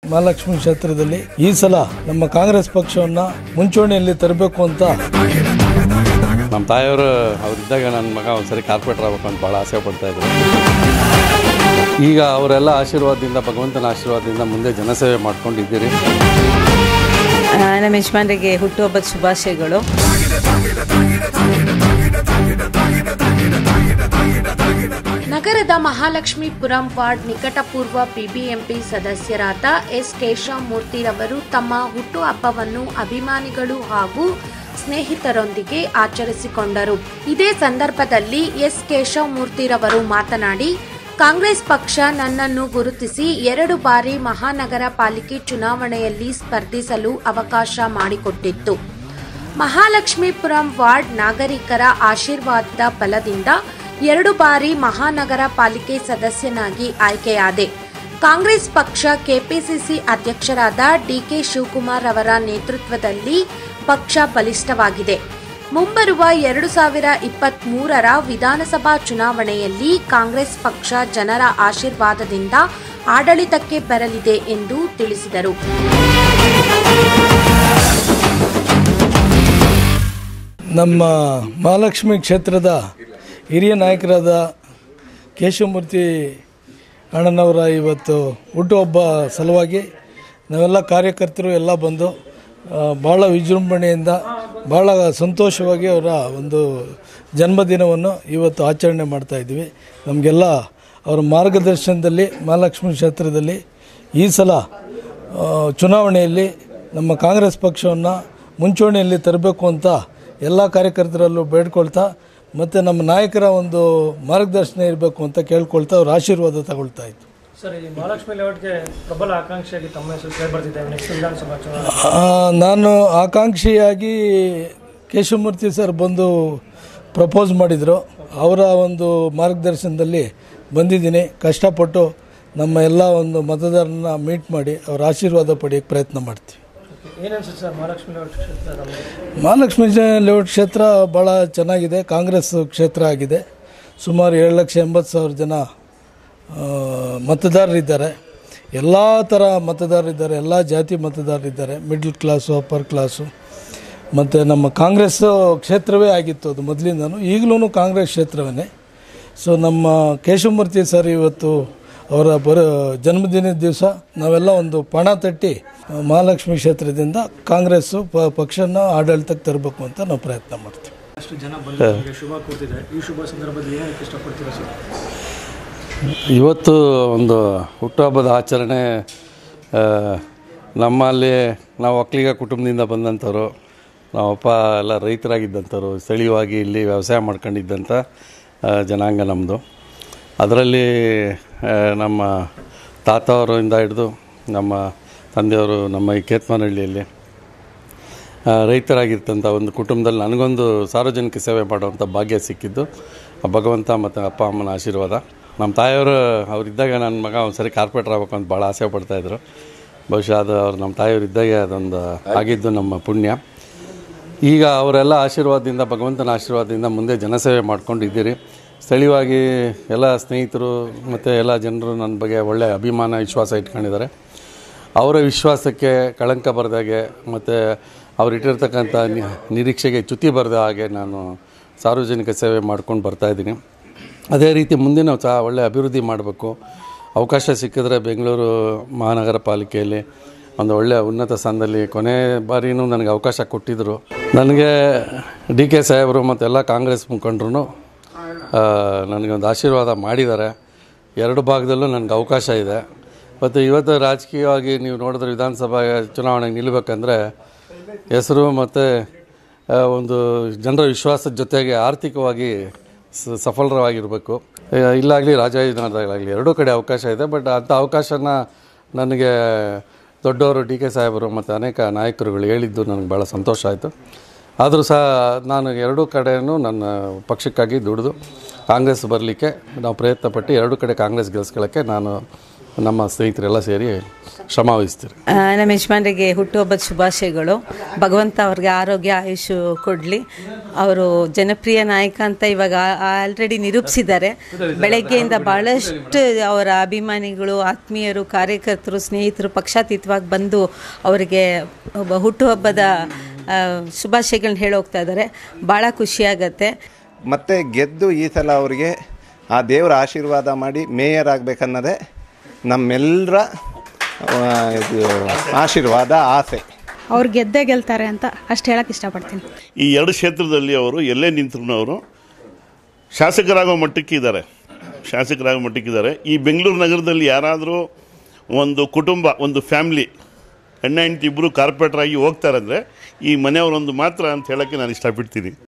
ಮಹಾಲಕ್ಷ್ಮಿ ಕ್ಷೇತ್ರದಲ್ಲಿ ಈ ಸಲ ನಮ್ಮ ಕಾಂಗ್ರೆಸ್ ಪಕ್ಷವನ್ನ ಮುಂಚೂಣಿಯಲ್ಲಿ ತರಬೇಕು ಅಂತ ನಮ್ಮ ತಾಯಿಯವರು ಅವರಿದ್ದಾಗ ನನ್ನ ಮಗ ಒಂದ್ಸರಿ ಕಾರ್ಪೊರೇಟರ್ ಆಗ್ಬೇಕು ಅಂತ ಭಾಳ ಆಸೆ ಪಡ್ತಾ ಇದ್ರು ಈಗ ಅವರೆಲ್ಲ ಆಶೀರ್ವಾದದಿಂದ ಭಗವಂತನ ಆಶೀರ್ವಾದದಿಂದ ಮುಂದೆ ಜನಸೇವೆ ಮಾಡ್ಕೊಂಡಿದ್ದೀರಿ ಆ, ನಮ್ಮ ಯಜಮಾನರಿಗೆ ಹುಟ್ಟುಹಬ್ಬದ ಶುಭಾಶಯಗಳು ನಗರದ ಮಹಾಲಕ್ಷ್ಮೀಪುರಂ ವಾರ್ಡ್ ನಿಕಟಪೂರ್ವ ಬಿಬಿಎಂಪಿ ಸದಸ್ಯರಾದ ಎಸ್ ಕೇಶವಮೂರ್ತಿರವರು ತಮ್ಮ ಹುಟ್ಟುಹಬ್ಬವನ್ನು ಅಭಿಮಾನಿಗಳು ಹಾಗೂ ಸ್ನೇಹಿತರೊಂದಿಗೆ ಆಚರಿಸಿಕೊಂಡರು ಇದೇ ಸಂದರ್ಭದಲ್ಲಿ ಎಸ್ ಕೇಶವಮೂರ್ತಿರವರು ಮಾತನಾಡಿ ಕಾಂಗ್ರೆಸ್ ಪಕ್ಷ ನನ್ನನ್ನು ಗುರುತಿಸಿ ಎರಡು ಬಾರಿ ಮಹಾನಗರ ಪಾಲಿಕೆ ಚುನಾವಣೆಯಲ್ಲಿ ಸ್ಪರ್ಧಿಸಲು ಅವಕಾಶ ಮಾಡಿಕೊಟ್ಟಿತ್ತು ಮಹಾಲಕ್ಷ್ಮೀಪುರಂ ವಾರ್ಡ್ ನಾಗರಿಕರ ಆಶೀರ್ವಾದದ ಬಲದಿಂದ ಎರಡು ಬಾರಿ ಮಹಾನಗರ ಪಾಲಿಕೆ ಸದಸ್ಯನಾಗಿ ಆಯ್ಕೆಯಾದೆ ಕಾಂಗ್ರೆಸ್ ಪಕ್ಷ ಕೆಪಿಸಿಸಿ ಅಧ್ಯಕ್ಷರಾದ ಡಿಕೆ ಶಿವಕುಮಾರ್ ಅವರ ನೇತೃತ್ವದಲ್ಲಿ ಪಕ್ಷ ಬಲಿಷ್ಠವಾಗಿದೆ ಮುಂಬರುವ ಎರಡು ಸಾವಿರ ಇಪ್ಪತ್ತ್ ಮೂರರ ವಿಧಾನಸಭಾ ಚುನಾವಣೆಯಲ್ಲಿ ಕಾಂಗ್ರೆಸ್ ಪಕ್ಷ ಜನರ ಆಶೀರ್ವಾದದಿಂದ ಆಡಳಿತಕ್ಕೆ ಬರಲಿದೆ ಎಂದು ತಿಳಿಸಿದರು ನಮ್ಮ ಮಹಾಲಕ್ಷ್ಮಿ ಕ್ಷೇತ್ರದ ಹಿರಿಯ ನಾಯಕರಾದ ಕೇಶವಮೂರ್ತಿ ಅಣ್ಣನವರ ಇವತ್ತು ಹುಟ್ಟುಹಬ್ಬ ಸಲುವಾಗಿ ನಾವೆಲ್ಲ ಕಾರ್ಯಕರ್ತರು ಎಲ್ಲ ಬಂದು ಆ, ಭಾಳ ವಿಜೃಂಭಣೆಯಿಂದ ಭಾಳ ಸಂತೋಷವಾಗಿ ಅವರ ಒಂದು ಜನ್ಮದಿನವನ್ನು ಇವತ್ತು ಆಚರಣೆ ಮಾಡ್ತಾ ಇದ್ದೀವಿ ನಮಗೆಲ್ಲ ಅವರ ಮಾರ್ಗದರ್ಶನದಲ್ಲಿ ಮಹಾಲಕ್ಷ್ಮಿ ಕ್ಷೇತ್ರದಲ್ಲಿ ಈ ಸಲ ಆ, ಚುನಾವಣೆಯಲ್ಲಿ ನಮ್ಮ ಕಾಂಗ್ರೆಸ್ ಪಕ್ಷವನ್ನು ಮುಂಚೂಣಿಯಲ್ಲಿ ತರಬೇಕು ಅಂತ ಎಲ್ಲ ಕಾರ್ಯಕರ್ತರಲ್ಲೂ ಬೇಡ್ಕೊಳ್ತಾ ಮತ್ತು ನಮ್ಮ ನಾಯಕರ ಒಂದು ಮಾರ್ಗದರ್ಶನ ಇರಬೇಕು ಅಂತ ಕೇಳ್ಕೊಳ್ತಾ ಅವ್ರ ಆಶೀರ್ವಾದ ತಗೊಳ್ತಾ ಇತ್ತು ಸರ್ ಈ ಮಹಾಲಕ್ಷ್ಮಿ ಲೇಔಟ್ಗೆ ಪ್ರಬಲ ಆಕಾಂಕ್ಷಿಯಾಗಿ ತಮ್ಮ ಹೆಸರು ಕೇಳಿ ಬರ್ತಿದ್ದೇವೆ ನೆಕ್ಸ್ಟ್ ವಿಧಾನಸಭಾ ಚುನಾವಣೆ ಆ, ನಾನು ಆಕಾಂಕ್ಷಿಯಾಗಿ ಕೇಶವಮೂರ್ತಿ ಸರ್ ಬಂದು ಪ್ರಪೋಸ್ ಮಾಡಿದರು ಅವರ ಒಂದು ಮಾರ್ಗದರ್ಶನದಲ್ಲಿ ಬಂದಿದ್ದೀನಿ ಕಷ್ಟಪಟ್ಟು ನಮ್ಮ ಎಲ್ಲ ಒಂದು ಮತದಾರನ ಮೀಟ್ ಮಾಡಿ ಅವ್ರ ಆಶೀರ್ವಾದ ಪಡೆಯೋಕ್ಕೆ ಪ್ರಯತ್ನ ಮಾಡ್ತೀವಿ ಏನು ಅನ್ಸುತ್ತೆ ಸರ್ ಮಹಾಲಕ್ಷ್ಮಿ ಲೇಔಟ್ ಕ್ಷೇತ್ರ ನಮಗೆ ಮಹಾಲಕ್ಷ್ಮಿ ಜ- ಲೇಔಟ್ ಕ್ಷೇತ್ರ ಭಾಳ ಚೆನ್ನಾಗಿದೆ ಕಾಂಗ್ರೆಸ್ ಕ್ಷೇತ್ರ ಆಗಿದೆ ಸುಮಾರು ಏಳು ಲಕ್ಷ ಎಂಬತ್ತು ಸಾವಿರ ಜನ ಆ, ಮತದಾರರಿದ್ದಾರೆ ಎಲ್ಲ ಥರ ಮತದಾರರಿದ್ದಾರೆ ಎಲ್ಲ ಜಾತಿ ಮತದಾರರಿದ್ದಾರೆ ಮಿಡ್ಲ್ ಕ್ಲಾಸು ಅಪ್ಪರ್ ಕ್ಲಾಸು ಮತ್ತು ನಮ್ಮ ಕಾಂಗ್ರೆಸ್ ಕ್ಷೇತ್ರವೇ ಆಗಿತ್ತು ಅದು ಮೊದಲಿಂದನೂ ಈಗಲೂ ಕಾಂಗ್ರೆಸ್ ಕ್ಷೇತ್ರವೇ ಸೊ ನಮ್ಮ ಕೇಶವಮೂರ್ತಿ ಸರ್ ಇವತ್ತು ಅವರ ಬರ ಜನ್ಮದಿನದ ದಿವಸ ನಾವೆಲ್ಲ ಒಂದು ಪಣ ತಟ್ಟಿ ಆ, ಮಹಾಲಕ್ಷ್ಮಿ ಕ್ಷೇತ್ರದಿಂದ ಕಾಂಗ್ರೆಸ್ಸು ಪ ಪಕ್ಷನ ಆಡಳಿತಕ್ಕೆ ತರಬೇಕು ಅಂತ ನಾವು ಪ್ರಯತ್ನ ಮಾಡ್ತೀವಿ ಅಷ್ಟು ಜನ ಬಂದು ನಿಮಗೆ ಶುಭ ಕೋರ್ತಿದ್ದಾರೆ ಈ ಶುಭ ಸಂದರ್ಭದಲ್ಲಿ ಏನು ಹೇಳಕ್ಕೆ ಇಷ್ಟಪಡ್ತೀರಾ ಸರ್ ಇವತ್ತು ಒಂದು ಹುಟ್ಟುಹಬ್ಬದ ಆಚರಣೆ ಆ, ನಮ್ಮಲ್ಲಿ ನಾವು ಒಕ್ಕಲಿಗ ಕುಟುಂಬದಿಂದ ಬಂದಂಥವ್ರು ನಾವಪ್ಪ ಎಲ್ಲ ರೈತರಾಗಿದ್ದಂಥವ್ರು ಸ್ಥಳೀಯವಾಗಿ ಇಲ್ಲಿ ವ್ಯವಸಾಯ ಮಾಡ್ಕೊಂಡಿದ್ದಂಥ ಆ, ಜನಾಂಗ ನಮ್ಮದು ಅದರಲ್ಲಿ ಆ, ನಮ್ಮ ತಾತವರಿಂದ ಹಿಡಿದು ನಮ್ಮ ತಂದೆಯವರು ನಮ್ಮ ಈ ಕೇತ್ಮನಹಳ್ಳಿಯಲ್ಲಿ ಆ, ರೈತರಾಗಿರ್ತಂಥ ಒಂದು ಕುಟುಂಬದಲ್ಲಿ ನನಗೊಂದು ಸಾರ್ವಜನಿಕ ಸೇವೆ ಮಾಡುವಂಥ ಭಾಗ್ಯ ಸಿಕ್ಕಿದ್ದು ಆ ಭಗವಂತ ಮತ್ತು ಅಪ್ಪ ಅಮ್ಮನ ಆಶೀರ್ವಾದ ನಮ್ಮ ತಾಯಿಯವರು ಅವರಿದ್ದಾಗ ನನ್ನ ಮಗ ಒಂದ್ಸರಿ ಕಾರ್ಪೊರೇಟರ್ ಆಗ್ಬೇಕು ಅಂತ ಭಾಳ ಆಸೆ ಪಡ್ತಾಯಿದ್ರು ಬಹುಶಃ ಅದು ಅವ್ರು ನಮ್ಮ ತಾಯಿಯವರು ಇದ್ದಾಗ ಅದೊಂದು ಆಗಿದ್ದು ನಮ್ಮ ಪುಣ್ಯ ಈಗ ಅವರೆಲ್ಲ ಆಶೀರ್ವಾದದಿಂದ ಭಗವಂತನ ಆಶೀರ್ವಾದದಿಂದ ಮುಂದೆ ಜನಸೇವೆ ಮಾಡ್ಕೊಂಡಿದ್ದೀರಿ ಸ್ಥಳೀಯವಾಗಿ ಎಲ್ಲ ಸ್ನೇಹಿತರು ಮತ್ತು ಎಲ್ಲ ಜನರು ನನ್ನ ಬಗ್ಗೆ ಒಳ್ಳೆಯ ಅಭಿಮಾನ ವಿಶ್ವಾಸ ಇಟ್ಕೊಂಡಿದ್ದಾರೆ ಅವರ ವಿಶ್ವಾಸಕ್ಕೆ ಕಳಂಕ ಬರದಾಗೆ ಮತ್ತು ಅವ್ರು ಇಟ್ಟಿರ್ತಕ್ಕಂಥ ನಿ- ನಿರೀಕ್ಷೆಗೆ ಚ್ಯುತಿ ಬರದ ಹಾಗೆ ನಾನು ಸಾರ್ವಜನಿಕ ಸೇವೆ ಮಾಡ್ಕೊಂಡು ಬರ್ತಾಯಿದ್ದೀನಿ ಅದೇ ರೀತಿ ಮುಂದಿನ ಸಹ ಒಳ್ಳೆಯ ಅಭಿವೃದ್ಧಿ ಮಾಡಬೇಕು ಅವಕಾಶ ಸಿಕ್ಕಿದ್ರೆ ಬೆಂಗಳೂರು ಮಹಾನಗರ ಪಾಲಿಕೆಯಲ್ಲಿ ಒಂದು ಒಳ್ಳೆಯ ಉನ್ನತ ಸ್ಥಾನದಲ್ಲಿ ಕೊನೆ ಬಾರಿನೂ ನನಗೆ ಅವಕಾಶ ಕೊಟ್ಟಿದ್ದರು ನನಗೆ ಡಿ ಕೆ ಸಾಹೇಬರು ಮತ್ತು ಎಲ್ಲ ಕಾಂಗ್ರೆಸ್ ಮುಖಂಡರು ನನಗೊಂದು ಆಶೀರ್ವಾದ ಮಾಡಿದ್ದಾರೆ ಎರಡು ಭಾಗದಲ್ಲೂ ನನಗೆ ಅವಕಾಶ ಇದೆ ಮತ್ತು ಇವತ್ತು ರಾಜಕೀಯವಾಗಿ ನೀವು ನೋಡಿದ್ರೆ ವಿಧಾನಸಭಾ ಚುನಾವಣೆಗೆ ನಿಲ್ಲಬೇಕಂದ್ರೆ ಹೆಸರು ಮತ್ತು ಆ, ಒಂದು ಜನರ ವಿಶ್ವಾಸದ ಜೊತೆಗೆ ಆರ್ಥಿಕವಾಗಿ ಸ- ಸಫಲರಾಗಿರಬೇಕು ಆ, ಇಲ್ಲಾಗಲಿ ರಾಜಾಜಿನಗರದಾಗಲಿ ಎರಡೂ ಕಡೆ ಅವಕಾಶ ಇದೆ ಬಟ್ ಅಂಥ ಅವಕಾಶನ ನನಗೆ ದೊಡ್ಡವರು ಡಿ ಕೆ ಸಾಹೇಬರು ಮತ್ತು ಅನೇಕ ನಾಯಕರುಗಳು ಹೇಳಿದ್ದು ನನಗೆ ಭಾಳ ಸಂತೋಷ ಆಯಿತು ಆದರೂ ಸಹ ನಾನು ಎರಡೂ ಕಡೆಯೂ ನನ್ನ ಪಕ್ಷಕ್ಕಾಗಿ ದುಡಿದು ಕಾಂಗ್ರೆಸ್ ಬರಲಿಕ್ಕೆ ನಾವು ಪ್ರಯತ್ನ ಪಟ್ಟು ಎರಡೂ ಕಡೆ ಕಾಂಗ್ರೆಸ್ ಗೆಲ್ಸ್ಕೊಳ್ಳೋಕ್ಕೆ ನಾನು ನಮ್ಮ ಸ್ನೇಹಿತರೆಲ್ಲ ಸೇರಿ ಶ್ರಮ ವಹಿಸ್ತೀರಿ ಆ, ನಮ್ಮ ಯಜಮಾನರಿಗೆ ಹುಟ್ಟುಹಬ್ಬದ ಶುಭಾಶಯಗಳು ಭಗವಂತ ಅವ್ರಿಗೆ ಆರೋಗ್ಯ ಆಯುಷ್ ಕೊಡಲಿ ಅವರು ಜನಪ್ರಿಯ ನಾಯಕ ಅಂತ ಇವಾಗ ಆಲ್ರೆಡಿ ನಿರೂಪಿಸಿದ್ದಾರೆ ಬೆಳಗ್ಗೆಯಿಂದ ಭಾಳಷ್ಟು ಅವರ ಅಭಿಮಾನಿಗಳು ಆತ್ಮೀಯರು ಕಾರ್ಯಕರ್ತರು ಸ್ನೇಹಿತರು ಪಕ್ಷಾತೀತವಾಗಿ ಬಂದು ಅವರಿಗೆ ಒಬ್ಬ ಹುಟ್ಟುಹಬ್ಬದ ಆ, ಶುಭಾಶಯಗಳನ್ನ ಹೇಳೋಗ್ತಾ ಇದ್ದಾರೆ ಭಾಳ ಖುಷಿಯಾಗತ್ತೆ ಮತ್ತು ಗೆದ್ದು ಈ ಸಲ ಅವರಿಗೆ ಆ ದೇವರ ಆಶೀರ್ವಾದ ಮಾಡಿ ಮೇಯರ್ ಆಗಬೇಕನ್ನೋದೇ ನಮ್ಮೆಲ್ಲರ ಆ, ಇದು ಆಶೀರ್ವಾದ ಆಸೆ ಅವ್ರು ಗೆದ್ದೇ ಗೆಲ್ತಾರೆ ಅಂತ ಅಷ್ಟು ಹೇಳಕ್ಕೆ ಇಷ್ಟಪಡ್ತೀನಿ ಈ ಎರಡು ಕ್ಷೇತ್ರದಲ್ಲಿ ಅವರು ಎಲ್ಲೇ ನಿಂತರೂ ಅವರು ಶಾಸಕರಾಗೋ ಮಟ್ಟಕ್ಕೆ ಇದ್ದಾರೆ ಶಾಸಕರಾಗೋ ಮಟ್ಟಕ್ಕಿದ್ದಾರೆ ಈ ಬೆಂಗಳೂರು ನಗರದಲ್ಲಿ ಯಾರಾದರೂ ಒಂದು ಕುಟುಂಬ ಒಂದು ಫ್ಯಾಮ್ಲಿ ಹೆಣ್ಣ ಹೆಂಡತಿ ಇಬ್ಬರು ಕಾರ್ಪೊರೇಟರ್ ಆಗಿ ಹೋಗ್ತಾರಂದರೆ ಈ ಮನೆಯವರೊಂದು ಮಾತ್ರ ಅಂತ ಹೇಳೋಕ್ಕೆ ನಾನು ಇಷ್ಟಪಡ್ತೀನಿ